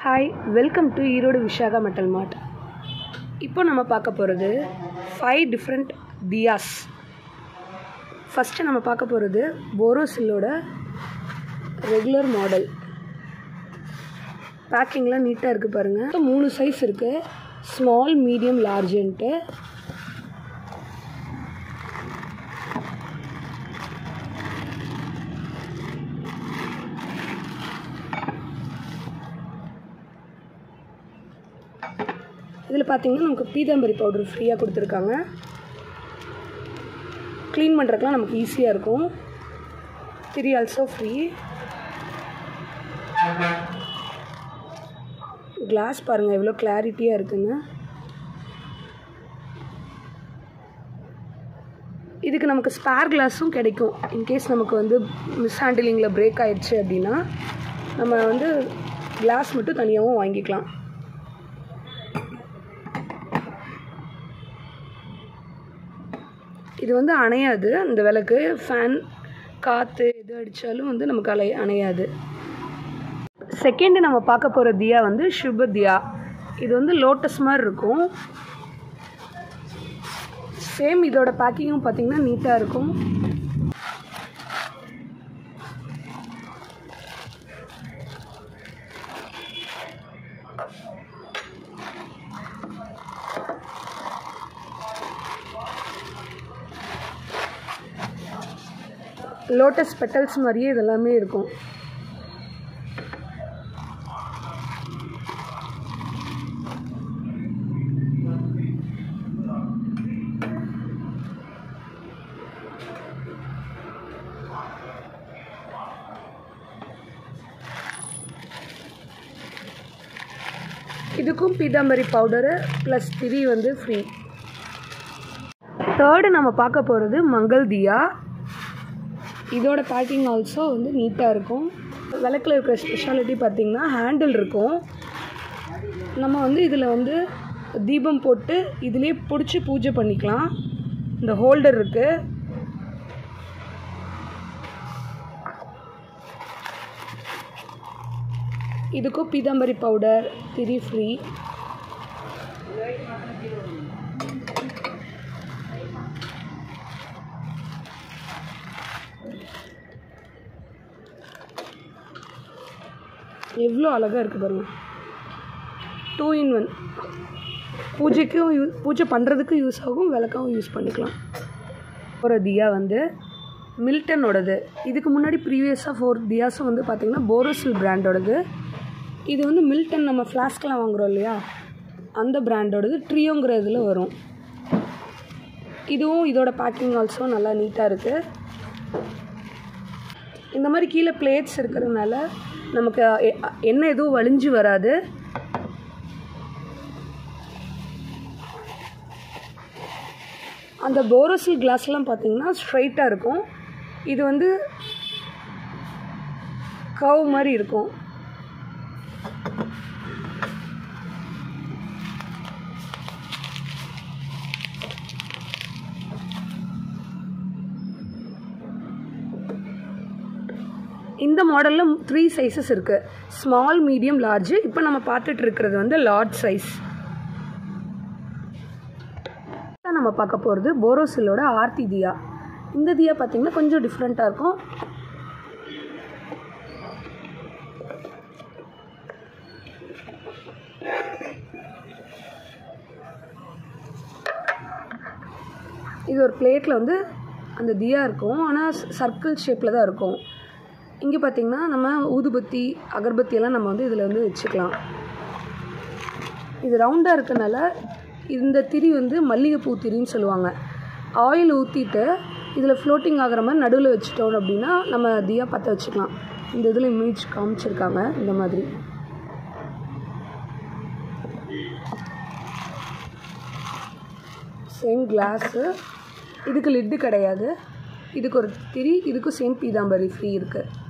hi welcome to Erode Vishaka metal mart இப்போ நம்ம பார்க்க போகிறது ஃபைவ் டிஃப்ரெண்ட் தியாஸ் ஃபஸ்ட்டு நம்ம பார்க்க போகிறது போரோசில்லோட ரெகுலர் மாடல் பேக்கிங்லாம் நீட்டாக இருக்குது பாருங்கள் மூணு சைஸ் இருக்குது ஸ்மால் மீடியம் லார்ஜன்ட்டு இதில் பார்த்தீங்கன்னா நமக்கு பீதாம்பரி பவுடர் ஃப்ரீயாக கொடுத்துருக்காங்க க்ளீன் பண்ணுறதுக்குலாம் நமக்கு ஈஸியாக இருக்கும் திரி ஆல்சோ ஃப்ரீ கிளாஸ் பாருங்கள் எவ்வளோ கிளாரிட்டியாக இருக்குன்னு இதுக்கு நமக்கு ஸ்பேர் கிளாஸும் கிடைக்கும் இன்கேஸ் நமக்கு வந்து மிஸ் ஹேண்டிலிங்கில் பிரேக் ஆயிடுச்சு அப்படின்னா நம்ம வந்து கிளாஸ் மட்டும் தனியாகவும் வாங்கிக்கலாம் இது வந்து அணையாது இந்த விளக்கு ஃபேன் காற்று எது அடித்தாலும் வந்து நமக்கு அலை அணையாது செகண்டு நம்ம பார்க்க போகிற தியா வந்து சுப தியா இது வந்து லோட்டஸ் மாதிரி இருக்கும் சேம் இதோட பேக்கிங்கும் பார்த்திங்கன்னா நீட்டாக இருக்கும் லோட்டஸ் பெட்டல்ஸ் மாதிரியே இதெல்லாமே இருக்கும் இதுக்கும் பீதாம்பரி பவுடரு ப்ளஸ் திரி வந்து ஃப்ரீ தேர்டு நம்ம பார்க்க போகிறது மங்கள் தியா இதோட பேக்கிங் ஆல்சோ வந்து நீட்டாக இருக்கும் விளக்கில் இருக்கிற ஸ்பெஷாலிட்டி பார்த்திங்கன்னா ஹேண்டில் இருக்கும் நம்ம வந்து இதில் வந்து தீபம் போட்டு இதிலே பிடிச்சி பூஜை பண்ணிக்கலாம் இந்த ஹோல்டர் இருக்குது இதுக்கும் பீதாம்பரி பவுடர் திரி ஃப்ரீ எவ்வளோ அழகாக இருக்குது பாருங்கள் டூ இன் ஒன் பூஜைக்கும் யூ பூஜை பண்ணுறதுக்கும் யூஸ் ஆகும் விளக்காவும் யூஸ் பண்ணிக்கலாம் ஒரு தியா வந்து மில்டனோடது இதுக்கு முன்னாடி ப்ரீவியஸாக ஃபோர் தியாஸும் வந்து பார்த்திங்கன்னா போரோசில் பிராண்டோடது இது வந்து மில்டன் நம்ம ஃப்ளாஸ்க்லாம் வாங்குகிறோம் இல்லையா அந்த பிராண்டோடது ட்ரியோங்கிற இதில் வரும் இதுவும் இதோட பேக்கிங் ஆல்சோ நல்லா நீட்டாக இருக்குது இந்த மாதிரி கீழே பிளேட்ஸ் இருக்கிறதுனால நமக்கு எண்ணெய் எதுவும் வலிஞ்சு வராது அந்த போரோசில் கிளாஸ்லாம் பார்த்தீங்கன்னா ஸ்ட்ரைட்டாக இருக்கும் இது வந்து கவ் மாதிரி இருக்கும் இந்த மாடலில் த்ரீ சைஸஸ் இருக்குது ஸ்மால் மீடியம் லார்ஜு இப்போ நம்ம பார்த்துட்டு இருக்கிறது வந்து லார்ஜ் சைஸ் நம்ம பார்க்க போகிறது போரோசிலோட ஆர்த்தி தியா இந்த தியா பார்த்திங்கன்னா கொஞ்சம் டிஃப்ரெண்ட்டாக இருக்கும் இது ஒரு பிளேட்டில் வந்து அந்த தியா இருக்கும் ஆனால் சர்க்கிள் ஷேப்பில் தான் இருக்கும் இங்கே பார்த்திங்கன்னா நம்ம ஊதுபத்தி அகர்பத்தியெல்லாம் நம்ம வந்து இதில் வந்து வச்சுக்கலாம் இது ரவுண்டாக இருக்கனால இந்த திரி வந்து மல்லிகைப்பூ திரின்னு சொல்லுவாங்க ஆயில் ஊற்றிட்டு இதில் ஃப்ளோட்டிங் ஆகிற மாதிரி நடுவில் வச்சுட்டோம் அப்படின்னா நம்ம தியா பற்ற வச்சுக்கலாம் இந்த இதில் இமேஜ் காமிச்சிருக்காங்க இந்த மாதிரி சேம் கிளாஸு இதுக்கு லிட்டு கிடையாது இதுக்கு ஒரு திரி இதுக்கும் சேம் பீதாம்பரி ஃப்ரீ இருக்குது